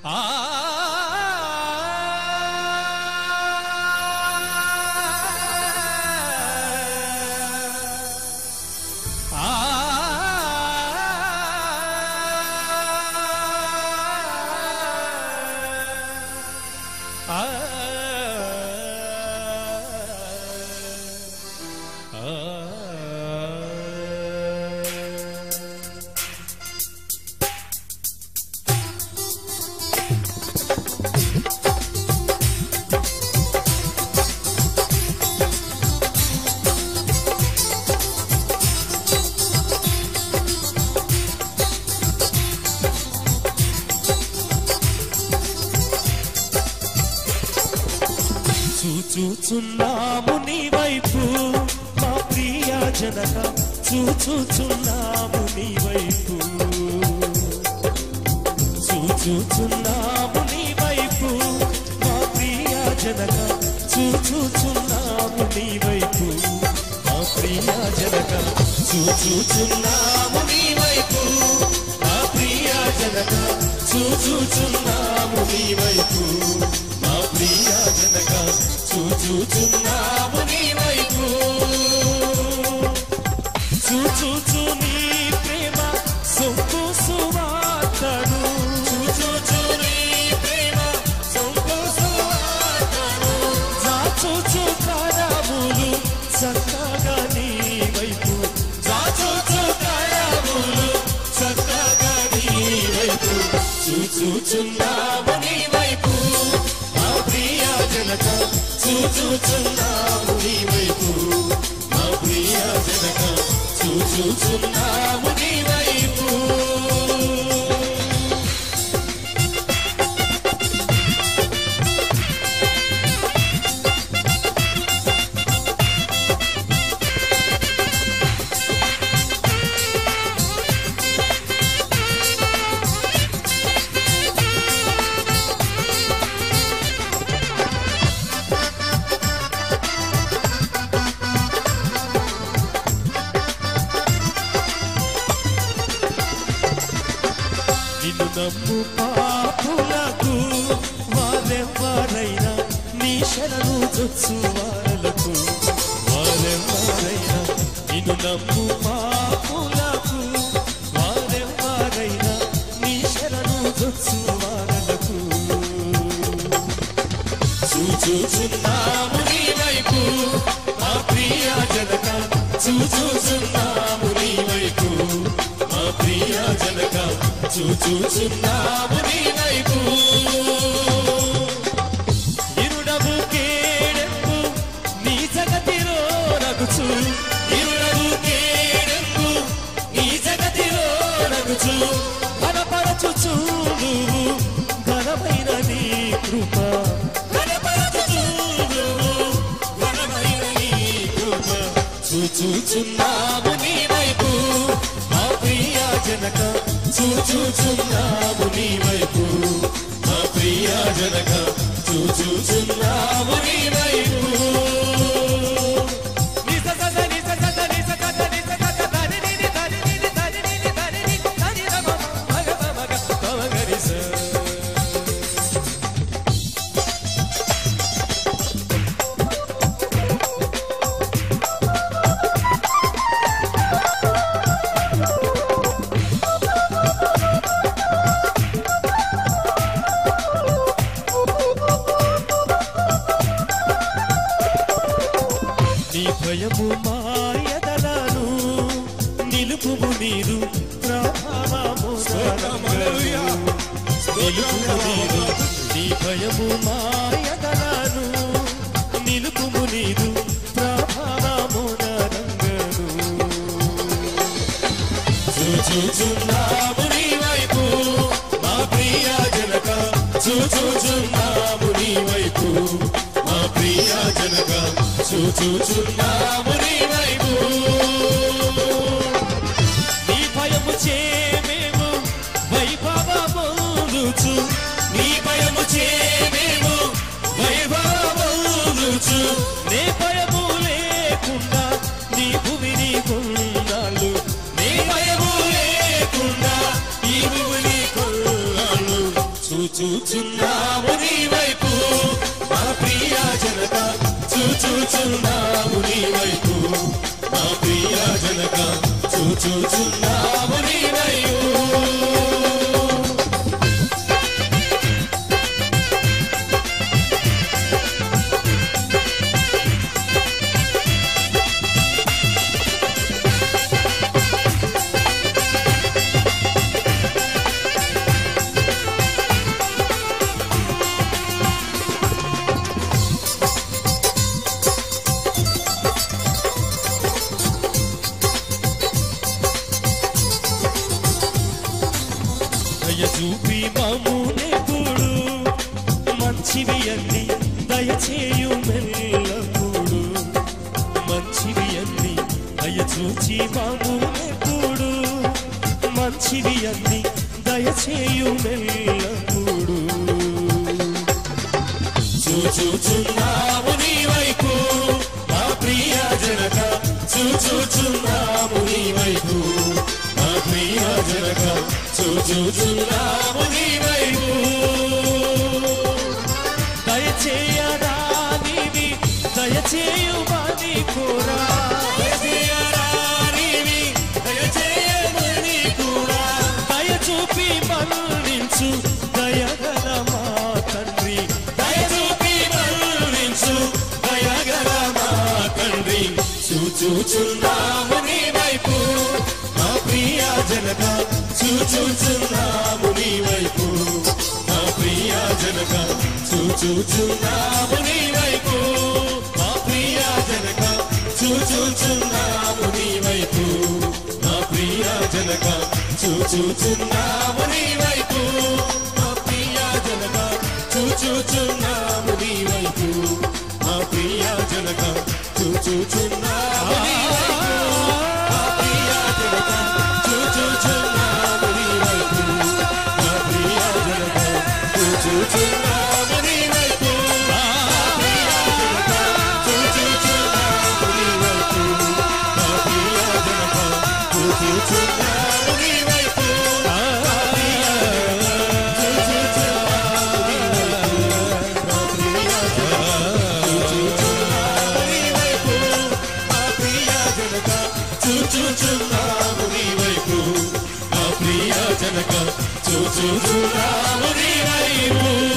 చూచుచున్నాము నీ వైపు మా ప్రియ జనక చూచుచున్నాము నీ వైపు చూచుచున్నాము నీ వైపు మా ప్రియ జనక చూచుచున్నాము నీ వైపు మా ప్రియ జనక చూచుచున్నాము నీ వైపు మా ప్రియ జనక చూచుచున్నాము నీ వైపు మా ప్రియ జనక చూచుచున్నాము నీ వైపు చూచుచు నీ ప్రేమ సొంపు సువార్తను చూచుచు నీ ప్రేమ సొంపు సువార్తను జాచుచు కరములు చక్కగా నీ వైపు జాచుచు కరములు చక్కగా నీ వైపు చూచుచున్నాము నీ వైపు మా ప్రియ జనక చూచుచున్నాము నీ వైపు మా ప్రియ జనక చూచుచున్నాము నీ వైపు నిన్ను నమ్ము పాపులకు వారెవ్వరైనా నీ శరణు చొచ్చు వారలకు వారెవ్వరైనా నిన్ను నమ్ము పాపులకు వారెవ్వరైనా నీ శరణు చొచ్చు వారలకు చూచుచున్నాము నీ వైపు మా ప్రియ జనక చూచుచున్నాము నీ వైపు మా ప్రియ జనక చూచుచున్నాము నీ వైపు ఇరుడవు కేడెంపు నీ జగతిలో రగుచు ఇరుడవు కేడెంపు నీ జగతిలో రగుచు బలపరచుచు నువ్వు ఘనమైన నీ కృప బలపరచుచు నువ్వు ఘనమైన నీ కృప చూచుచున్నాము నీ వైపు మా ప్రియ జనక చూచుచున్నాము నీ వైపు మా ప్రియ జనక చూచుచున్నాము నీ వైపు నీ భయము మాయదలను నిలుపుము నీరు ప్రభావము నిలుపుము నీరు నీ భయము మాయదలను నిలుపుము నీరు ప్రభావము రంగను చూచుచున్నాము నీ వైపు మా ప్రియ జనక చూచుచున్నాము నీ వైపు మా ప్రియ జనక చూచుచున్నాము నీ వైపు నీ భయము చే మేము వైభవములుచు నీ భయము చే మేము వైభవములుచు నే భయము లేకుండా నీ భూమిని కొన్నాళ్ళు నీ భయము లేకుండా ఈ భూమిని కొన్నాళ్ళు చూచుచున్నాము నీ వైపు మా ప్రియ జనక చూచుచున్నాము నీ వైపు మా ప్రియ జనక చూచుచున్నాము నీ వైపు దయ చూపి మమ్మునెప్పుడు మంచివి అన్ని దయచేయు మెల్లప్పుడు మంచివి అన్ని దయ చూచి మమ్మునెప్పుడు మంచివి అన్ని దయచేయు మెల్లప్పుడు చూచుచున్నాము నీ వైపు మా ప్రియ జనక చూచుచున్నాము నీ వైపు మా ప్రియ జనక చూచుచున్నాము నీ వైపు దయచేయరానివి దయచేయుమని కోరా దయచేయరానివి దయచేయమని కోరా దయ చూపి మన్నించు దయగల మా తండ్రి దయ చూపి మన్నించు దయగల మా తండ్రి చూచుచున్నాము నీ వైపు మా ప్రియ జనక చూచుచున్నాము నీ వైపు మా ప్రియ జనక చూచుచున్నాము నీ వైపు మా ప్రియ జనక చూచుచున్నాము నీ వైపు మా ప్రియ జనక చూచుచున్నాము నీ వైపు మా ప్రియ జనక చూచుచున్నాము నీ వైపు మా ప్రియ జనక చూచుచున్నాము నీ వైపు మా ప్రియ జనక చూచుచున్నాము నీ వైపు మా ప్రియ జనక చూచుచున్నాము నీ వైపు మా ప్రియ జనక చూచుచున్నాము నీ వైపు మా ప్రియ జనక చూచుచున్నాము నీ వైపు మా ప్రియ జనక చూచుచున్నాము నీ వైపు మా ప్రియ జనక చూచుచున్నాము నీ వైపు మా ప్రియ జనక చూచుచున్నాము నీ వైపు మా ప్రియ జనక చూచుచున్నాము నీ వైపు